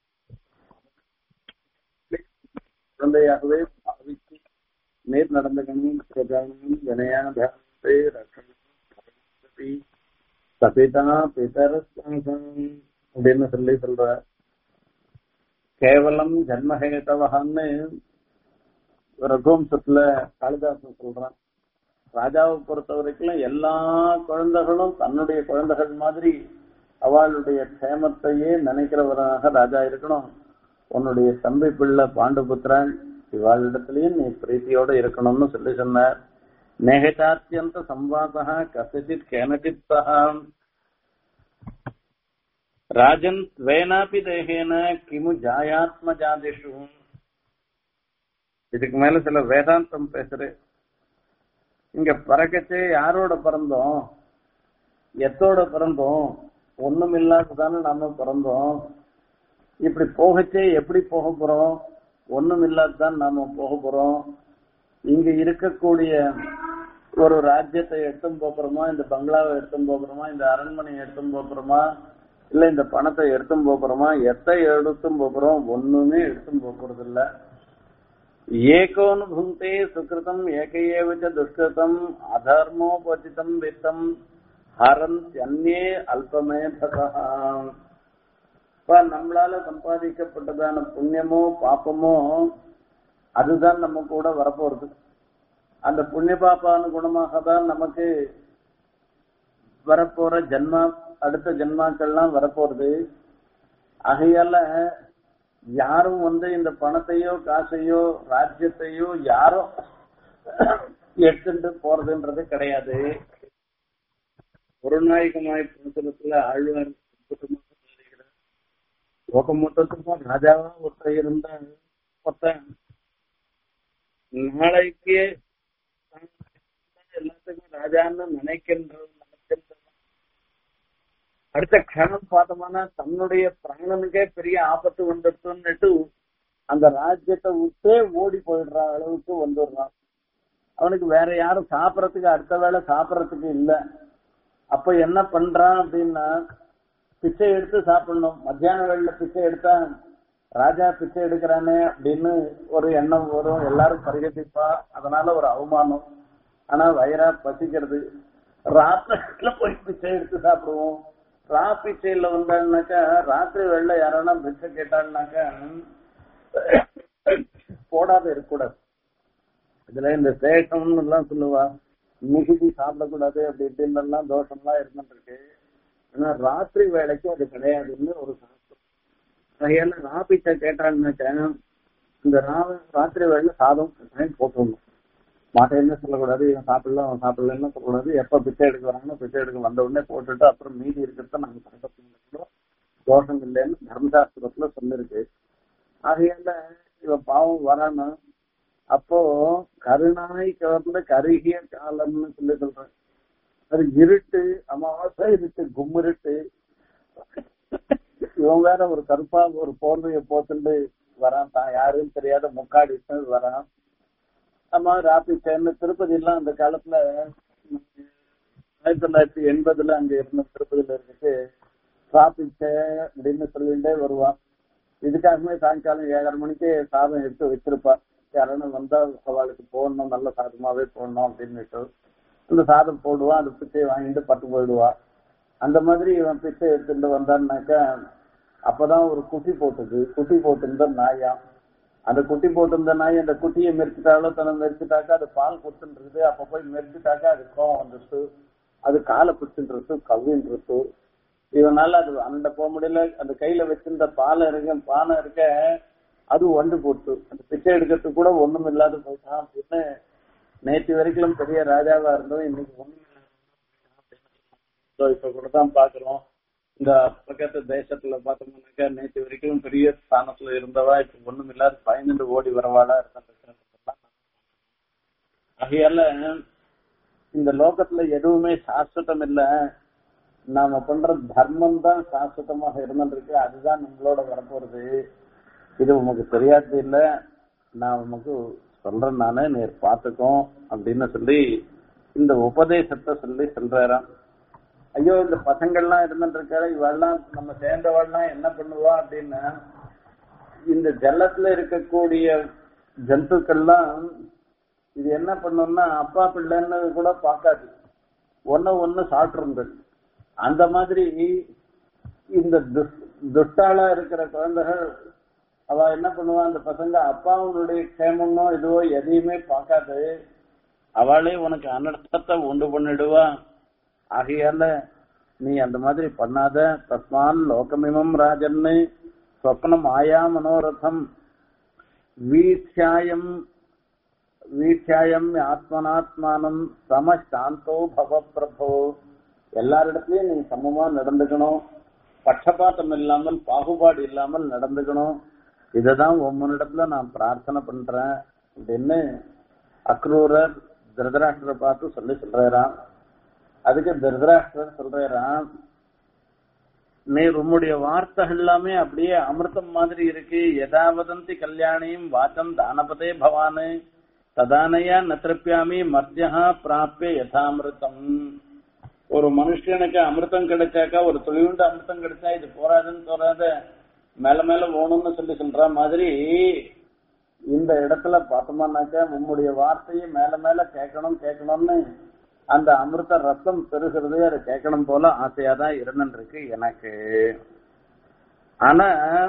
குழந்தையாகவே பாவித்து நேர் நடந்துக்கணும் பிரதானம் வினயாதாரத்தை ரட்சணம் பரமபதி, சபிதா பிதரஸ்தாசம் அப்படின்னு சொல்லி சொல்ற கேவலம் ஜன்மஹேதவகான்னு ரகுவம்சத்துல காளிதாசன் சொல்றான் ராஜாவை பொறுத்த வரைக்கும் எல்லா குழந்தைகளும் தன்னுடைய குழந்தைகள் மாதிரி அவளுடைய க்ஷேமத்தையே நினைக்கிறவராக ராஜா இருக்கணும் உன்னுடைய தம்பி பிள்ளை பாண்டுபுத்திரன் இவாளிடத்திலையும் நீ பிரீத்தியோட இருக்கணும்னு சொல்லி சொன்னார் நேகச்சாத்தியந்த சம்வாதா கசித் கேனச்சித் சஹா ராஜன் வேணாபி தேகேன கிமு ஜாயாத்ம ஜாதிஷு இதுக்கு மேல சில வேதாந்தம் பேசுறேன் இங்க பறக்கச்சே யாரோட பிறந்தோம் எத்தோட பிறந்தோம் ஒண்ணும் இல்லாததானே நாம பிறந்தோம் இப்படி போகச்சே எப்படி போக போறோம் ஒண்ணும் இல்லாததான் நாம போக போறோம் இங்க இருக்கக்கூடிய ஒரு ராஜ்யத்தை எடுத்தும் போகிறோமா இந்த பங்களாவை எடுத்தும் போகிறோமா இந்த அரண்மனையை எடுத்தும் போகிறோமா இல்ல இந்த பணத்தை எடுத்தும் போகிறோமா எத்தை எடுத்தும் போகிறோம் ஒண்ணுமே எடுத்தும் போகிறது இல்ல ஏகோனு புங்கே சுகிருதம் ஏகையேவச்ச துஷ்கிருதம் அதர்மோபசிதம் வித்தம் ஹரன் அந்நே அல்பமே பகஹாம் இப்ப நம்மளால சம்பாதிக்கப்பட்டதான புண்ணியமோ பாப்பமோ அதுதான் நம்ம கூட வரப்போறது அந்த புண்ணிய பாப்பானுகுணமாக தான் நமக்கு வரப்போற ஜென்மா அடுத்த ஜென்மாக்கள்லாம் வரப்போறது ஆகையால யாரும் வந்து இந்த பணத்தையோ காசையோ ராஜ்யத்தையோ யாரும் எடுத்துட்டு போறதுன்றது கிடையாது பொருநாயகமாய் புனிதத்துல ஆழ்வார் அற்புதமாக சொல்லுகிறார். லோகம் மொத்தத்துக்கும் ராஜாவா ஒருத்தர் இருந்தா ஒருத்தன் நாளைக்கு தான் எல்லாத்துக்கும் ராஜான்னு நினைக்கின்ற நினைக்கின்றவன் அடுத்த க்ஷணம் பார்த்தோம்னா தன்னுடைய பிராணனுக்கே பெரிய ஆபத்து வந்துடுச்சுன்னுட்டு அந்த ராஜ்யத்தை விட்டே ஓடி போயிடுற அளவுக்கு வந்துடுறான் அவனுக்கு வேற யாரும் சாப்பிடறதுக்கு அடுத்த வேளை சாப்பிடறதுக்கு இல்ல அப்ப என்ன பண்றான் அப்படின்னா பிச்சை எடுத்து சாப்பிடணும் மத்தியான வேளையில பிச்சை எடுத்தா ராஜா பிச்சை எடுக்கிறானே அப்படின்னு ஒரு எண்ணம் வரும் எல்லாரும் பரிகசிப்பா அதனால ஒரு அவமானம் ஆனா வயிறா பசிக்கிறது ராத்திரில போய் பிச்சை எடுத்து சாப்பிடுவோம் ரா பிச்சையில வந்தாங்கனாக்கா ராத்திரி வெள்ள யாரானா பிச்சை கேட்டாங்கனாக்கா போடாத இருக்கக்கூடாது இதுல இந்த சேஷம்னு எல்லாம் சொல்லுவா மிகுதி சாப்பிடக்கூடாது அப்படி இப்படின்னு எல்லாம் தோஷம்லாம் இருந்துட்டு இருக்கு ஆனா ராத்திரி வேலைக்கு அது கிடையாதுன்னு ஒரு சாஸ்திரம் அதையால ராபிச்சை கேட்டாங்கன்னாக்கா இந்த ரா- ராத்திரி வேலையில சாதம் கட்டாயம் போட்டுடணும் மாட்டைன்னு சொல்லக்கூடாது இவன் சாப்பிடல அவன் சாப்பிடலன்னு சொல்லக்கூடாது எப்ப பிச்சை எடுக்க வராங்கன்னு பிச்சை எடுக்க வந்த உடனே போட்டுட்டு அப்புறம் மீதி இருக்கிறத நாங்க சாப்பிட்டு தோஷம் இல்லைன்னு தர்மசாஸ்திரத்துல சொல்லிருக்கு ஆகையால இவன் பாவம் வரணும் அப்போ கருணாய் கவர்ந்த கருகிய காலம்னு சொல்லி சொல்றேன் அது இருட்டு அமாவாசை இருட்டு கும்மிருட்டு இவன் வேற ஒரு கருப்பா ஒரு போர்வைய போத்துட்டு வரான் தான் யாருன்னு தெரியாத முக்காடி வரான் ஆமா ராத்திரி சேர்ந்து திருப்பதி எல்லாம் அந்த காலத்துல ஆயிரத்தி தொள்ளாயிரத்தி எண்பதுல அங்க இருந்த திருப்பதியில இருந்துட்டு டிராபிக் அப்படின்னு சொல்லிட்டே வருவான் இதுக்காகவே சாயங்காலம் ஏழரை மணிக்கு சாதம் எடுத்து வச்சிருப்பா யாரான வந்தா அவளுக்கு போடணும் நல்ல சாதமாவே போடணும் அப்படின்னுட்டு அந்த சாதம் போடுவான் அந்த பிச்சையை வாங்கிட்டு பட்டு போயிடுவா அந்த மாதிரி இவன் பிச்சை எடுத்துட்டு வந்தான்னாக்கா அப்பதான் ஒரு குட்டி போட்டுது குட்டி போட்டிருந்த நாயா அந்த குட்டி போட்டிருந்த நாய் அந்த குட்டியை மெரிச்சிட்டாலோ தன்னை மெரிச்சிட்டாக்கா அது பால் கொடுத்துட்டு அப்ப போய் மெரிச்சிட்டாக்கா அது கோவம் வந்துட்டு அது காலை பிடிச்சுட்டு கவ்வின்றது இதனால அது அந்த போக முடியல அந்த கையில வச்சிருந்த பாலை இருக்க பானை இருக்க அது ஒன்று போட்டு அந்த பிச்சை எடுக்கிறதுக்கு கூட ஒண்ணும் இல்லாத போயிட்டான் அப்படின்னு நேற்று வரைக்கும் பெரிய ராஜாவா இருந்தோம் இன்னைக்கு ஒண்ணும் இப்ப கூட தான் பாக்குறோம் இந்த பக்கத்து தேசத்துல பார்த்தோம்னாக்கா நேற்று வரைக்கும் பெரிய ஸ்தானத்துல இருந்தவா இப்ப ஒண்ணும் இல்லாத பயந்துட்டு ஓடி வரவாளா இருந்த ஆகையால இந்த லோகத்துல எதுவுமே சாஸ்வதம் இல்ல நாம பண்ற தர்மம் தான் சாஸ்வதமாக இருந்துருக்கு அதுதான் நம்மளோட வரப்போறது இது உமக்கு தெரியாது இல்ல நான் உமக்கு சொல்றேன் நானு நீர் பாத்துக்கோ அப்படின்னு சொல்லி இந்த உபதேசத்தை சொல்லி சொல்றாராம் ஐயோ இந்த பசங்கள்லாம் இருந்துட்டு இருக்காரு இவெல்லாம் நம்ம சேர்ந்தவள்லாம் என்ன பண்ணுவா அப்படின்னா இந்த ஜலத்துல இருக்கக்கூடிய ஜந்துக்கள்லாம் இது என்ன பண்ணும்னா அப்பா பிள்ளைன்னு கூட பார்க்காது ஒன்னு ஒன்னு சாப்பிட்டுருந்தது அந்த மாதிரி இந்த துஷ்டாளா இருக்கிற குழந்தைகள் அவ என்ன பண்ணுவா அந்த பசங்க அப்பாவுடைய க்ஷேமமோ இதுவோ எதையுமே பார்க்காது அவளே உனக்கு அனர்த்தத்தை உண்டு பண்ணிடுவா ஆகையால நீ அந்த மாதிரி பண்ணாத தஸ்மான் லோகமிமம் ராஜன்னு சொப்னம் ஆயா மனோரதம் வீட்சாயம் வீட்சாயம் ஆத்மனாத்மானம் சம சாந்தோ பவ பிரபோ எல்லாரிடத்துலயும் நீ சமமா நடந்துக்கணும் பட்சபாத்தம் இல்லாமல் பாகுபாடு இல்லாமல் நடந்துக்கணும் இததான் ஒவ்வொன்றிடத்துல நான் பிரார்த்தனை பண்றேன் அப்படின்னு அக்ரூரர் திருதராஷ்டரை பார்த்து சொல்லி சொல்றாராம் அதுக்கு திருதராஷ்டர் சொல்றாராம் நீ உம்முடைய வார்த்தைகள் எல்லாமே அப்படியே அமிர்தம் மாதிரி இருக்கு எதாவதந்தி கல்யாணியும் வாச்சம் தானபதே பவானு ததானையா நத்திருப்பியாமி மத்தியா பிராப்பிய யதாமிருத்தம் ஒரு மனுஷனுக்கு அமிர்தம் கிடைச்சாக்கா ஒரு துளிவுண்டு அமிர்தம் கிடைச்சா இது போராதுன்னு தோறாத மேல மேல போகணும்னு சொல்லி சொல்ற மாதிரி இந்த இடத்துல பார்த்தோம்னாக்கா உம்முடைய வார்த்தையை மேல மேல கேட்கணும் கேட்கணும்னு அந்த அமிர்த ரத்தம் பெருகிறது அதை கேட்கணும் போல ஆசையா தான் இருந்துருக்கு எனக்கு ஆனா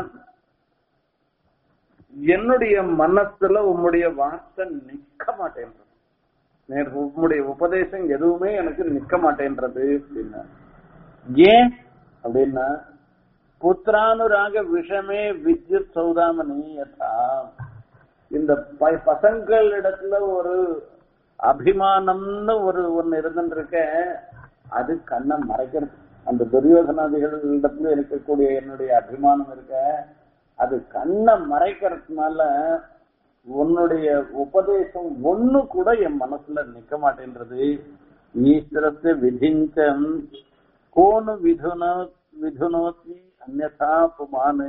என்னுடைய மனசுல உம்முடைய வார்த்தை நிக்க மாட்டேன்றது உம்முடைய உபதேசம் எதுவுமே எனக்கு நிக்க மாட்டேன்றது அப்படின்னா ஏன் அப்படின்னா புத்திரானுராக விஷமே வித்யுத் சௌதாமணி யதா இந்த பசங்களிடத்துல ஒரு அபிமானம்னு ஒரு ஒண்ணு இருந்துருக்க அது கண்ணை மறைக்கிறது அந்த துரியோதனாதிகள் இடத்துல இருக்கக்கூடிய என்னுடைய அபிமானம் இருக்க அது கண்ணை மறைக்கிறதுனால உன்னுடைய உபதேசம் ஒண்ணு கூட என் மனசுல நிக்க மாட்டேன்றது ஈஸ்வரத்து விதிஞ்சம் கோனு விதுன விதுனோத்தி அந்நதா புமானு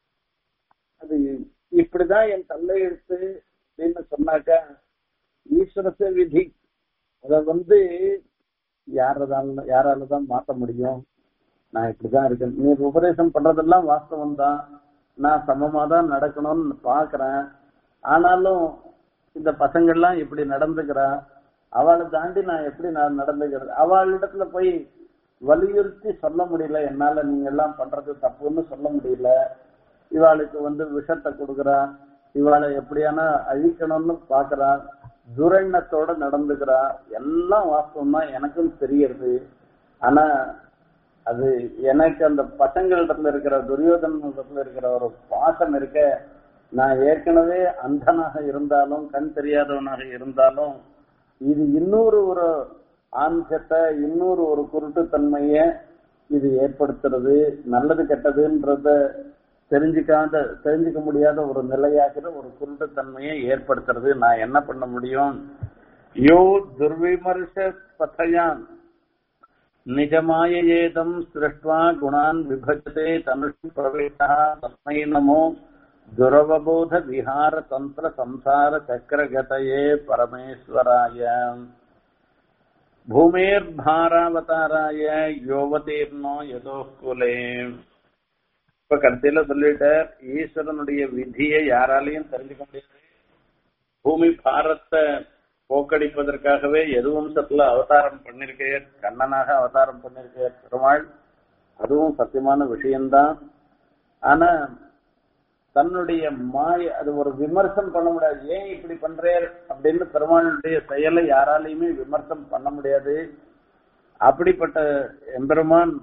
அது இப்படிதான் என் தள்ளை எடுத்து அப்படின்னு சொன்னாக்கா ஈஸ்வரத்தை விதி அத வந்து யாரதால யாரால தான் மாத்த முடியும் நான் இப்படிதான் இருக்கேன் நீ உபதேசம் பண்றதெல்லாம் வாஸ்தவம் தான் நான் சமமா தான் நடக்கணும்னு பாக்குறேன் ஆனாலும் இந்த பசங்கள்லாம் இப்படி நடந்துக்கிறா அவளை தாண்டி நான் எப்படி நான் நடந்துக்கிறது அவளிடத்துல போய் வலியுறுத்தி சொல்ல முடியல என்னால நீங்க எல்லாம் பண்றது தப்புன்னு சொல்ல முடியல இவாளுக்கு வந்து விஷத்தை கொடுக்குறா இவாளை எப்படியான அழிக்கணும்னு பாக்குறா துரெண்ணத்தோட நடந்துக்கிறா எல்லாம் வாஸ்தவம் தான் எனக்கும் தெரியறது ஆனா அது எனக்கு அந்த பசங்களிடத்துல இருக்கிற துரியோதனிடத்துல இருக்கிற ஒரு பாசம் இருக்க நான் ஏற்கனவே அந்தனாக இருந்தாலும் கண் தெரியாதவனாக இருந்தாலும் இது இன்னொரு ஒரு ஆஞ்சத்தை இன்னொரு ஒரு குருட்டுத்தன்மைய இது ஏற்படுத்துறது நல்லது கெட்டதுன்றத தெரிஞ்சுக்காத தெரிஞ்சுக்க முடியாத ஒரு நிலையாகிற ஒரு குருட்டுத்தன்மையை ஏற்படுத்துறது நான் என்ன பண்ண முடியும் யோ துர்விமர்ச பதையான் நிஜமாயேதம் சிருஷ்டுவா குணான் விபஜதே தனுஷ் பிரவேசா தஸ்மை நமோ துரவபோத விஹார தந்திர சம்சார சக்கரகதையே பரமேஸ்வராய பூமேர்பாராவதாராய யோவதீர்ணோ யதோகுலே இப்ப கடைசியில சொல்லிட்டார் ஈஸ்வரனுடைய விதியை யாராலையும் தெரிஞ்சுக்க முடியாது பூமி பாரத்தை போக்கடிப்பதற்காகவே எது வம்சத்துல அவதாரம் பண்ணிருக்கே கண்ணனாக அவதாரம் பண்ணிருக்கே பெருமாள் அதுவும் சத்தியமான விஷயம்தான் ஆனா தன்னுடைய மாய அது ஒரு விமர்சனம் பண்ண முடியாது ஏன் இப்படி பண்றேன் அப்படின்னு பெருமாளுடைய செயலை யாராலையுமே விமர்சனம் பண்ண முடியாது அப்படிப்பட்ட எம்பெருமான்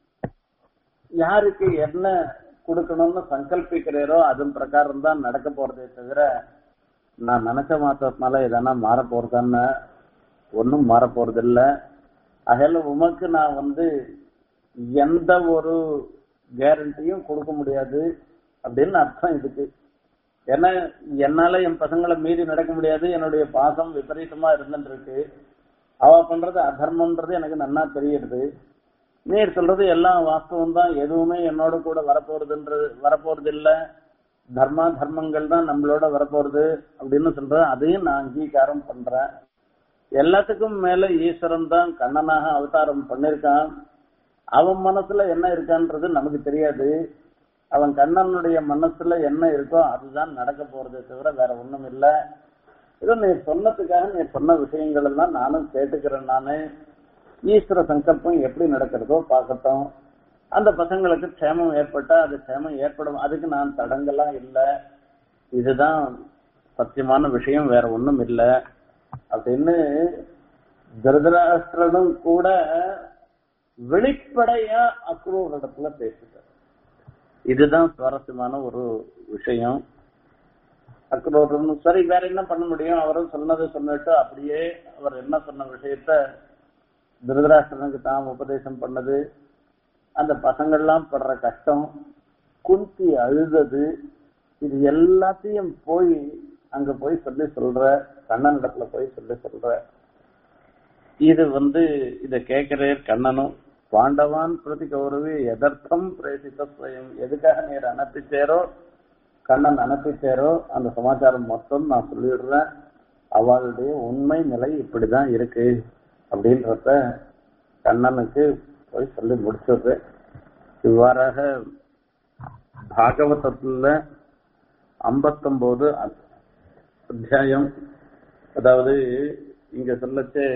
யாருக்கு என்ன கொடுக்கணும்னு சங்கல்பிக்கிறீரோ அதன் பிரகாரம் தான் நடக்க போறதே தவிர நான் நினைச்ச மாத்திரத்தினால எதனா மாற போறதான்னு ஒன்னும் மாற போறது இல்ல அகல உமக்கு நான் வந்து எந்த ஒரு கேரண்டியும் கொடுக்க முடியாது அப்படின்னு அர்த்தம் இதுக்கு ஏன்னா என்னால என் பசங்களை மீறி நடக்க முடியாது என்னுடைய பாசம் விபரீதமா இருந்துட்டு இருக்கு அவ பண்றது அதர்மம்ன்றது எனக்கு நன்னா தெரியுது நீர் சொல்றது எல்லாம் வாஸ்தவம் தான் எதுவுமே என்னோட கூட வரப்போறதுன்றது வரப்போறது இல்ல தர்மா தர்மங்கள் தான் நம்மளோட வரப்போறது அப்படின்னு சொல்றேன் அதையும் நான் அங்கீகாரம் பண்றேன் எல்லாத்துக்கும் மேல ஈஸ்வரன் தான் கண்ணனாக அவதாரம் பண்ணிருக்கான் அவன் மனசுல என்ன இருக்கான்றது நமக்கு தெரியாது அவன் கண்ணனுடைய மனசுல என்ன இருக்கோ அதுதான் நடக்க போறதே தவிர வேற ஒண்ணும் இல்ல இதோ நீ சொன்னதுக்காக நீ சொன்ன விஷயங்கள் எல்லாம் நானும் கேட்டுக்கிறேன் நானு ஈஸ்வர சங்கல்பம் எப்படி நடக்கிறதோ பார்க்கட்டும் அந்த பசங்களுக்கு க்ஷேமம் ஏற்பட்டா அது க்ஷேமம் ஏற்படும் அதுக்கு நான் தடங்கெல்லாம் இல்லை இதுதான் சத்தியமான விஷயம் வேற ஒண்ணும் இல்லை அப்படின்னு திருதராஷ்டிரனும் கூட வெளிப்படையா அக்ரூர் இடத்துல பேசுறார் இதுதான் சுவாரஸ்யமான ஒரு விஷயம் அக்ரூர் சரி வேற என்ன பண்ண முடியும் அவரும் சொன்னதை சொன்னிட்டு அப்படியே அவர் என்ன சொன்ன விஷயத்த திருதராஷ்டிரனுக்கு தான் உபதேசம் பண்ணது அந்த பசங்கள்லாம் படுற கஷ்டம் குந்தி அழுதது இது எல்லாத்தையும் போய் அங்க போய் சொல்லி சொல்ற கண்ணன் இடத்துல போய் சொல்லி சொல்ற இது வந்து இத கேட்கிறே கண்ணனும் பாண்டவான் பிரதி கௌரவி எதர்த்தம் பிரேசித்த ஸ்வயம் எதுக்காக நீர் அனுப்பிச்சேரோ கண்ணன் அனுப்பிச்சேரோ அந்த சமாச்சாரம் மொத்தம் நான் சொல்லிடுறேன் அவளுடைய உண்மை நிலை இப்படிதான் இருக்கு அப்படின்றத கண்ணனுக்கு போய் சொல்லி முடிச்சிடுறேன் இவ்வாறாக பாகவதத்துல ஐம்பத்தொன்பது அத்தியாயம் அதாவது இங்க சொல்லச்சே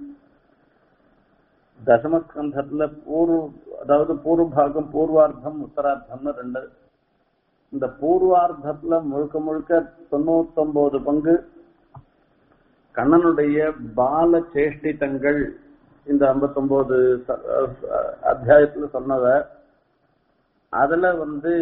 தசமஸ்கந்தத்துல பூர்வ அதாவது பூர்வ பாகம் பூர்வார்த்தம் உத்தரார்த்தம்னு ரெண்டு இந்த பூர்வார்த்தத்துல முழுக்க முழுக்க தொண்ணூத்தொன்பது பங்கு கண்ணனுடைய பால சேஷ்டித்தங்கள் இந்த ஐம்பத்தொன்பது அத்தியாயத்துல சொன்னத அதுல வந்து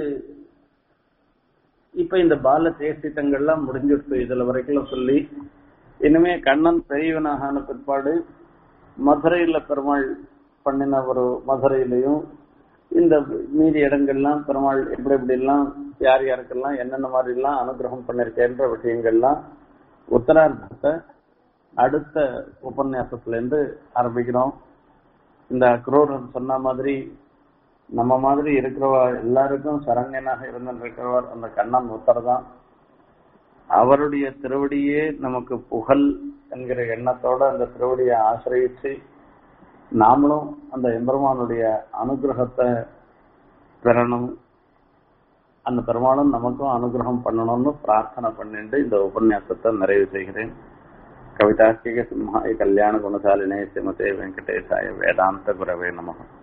இப்ப இந்த பால சேஷ்டித்தங்கள்லாம் முடிஞ்சிடுச்சு இதுல வரைக்கும் சொல்லி இனிமே கண்ணன் பெரியவனாகான பிற்பாடு மதுரையில பெருமாள் பண்ணின ஒரு மதுரையிலையும் இந்த மீதி இடங்கள்லாம் பெருமாள் எப்படி எப்படி எல்லாம் யார் யாருக்கெல்லாம் என்னென்ன மாதிரி எல்லாம் அனுகிரகம் பண்ணிருக்கேன்ற விஷயங்கள்லாம் உத்தரார்த்தத்தை அடுத்த உபன்யாசத்துல இருந்து ஆரம்பிக்கிறோம் இந்த அக்ரூரன் சொன்ன மாதிரி நம்ம மாதிரி இருக்கிறவா எல்லாருக்கும் சரண்யனாக இருந்திருக்கிறவர் அந்த கண்ணன் உத்தர் தான் அவருடைய திருவடியே நமக்கு புகழ் என்கிற எண்ணத்தோட அந்த திருவடியை ஆசிரியிச்சு நாமளும் அந்த எம்பெருமானுடைய அனுகிரகத்தை பெறணும் அந்த பெருமாளும் நமக்கும் அனுகிரகம் பண்ணணும்னு பிரார்த்தனை பண்ணிட்டு இந்த உபன்யாசத்தை நிறைவு செய்கிறேன் கவிதாஸ்திக சிம்ஹாய கல்யாண குணசாலினே சிமதே வெங்கடேசாய வேதாந்த குரவே நமகம்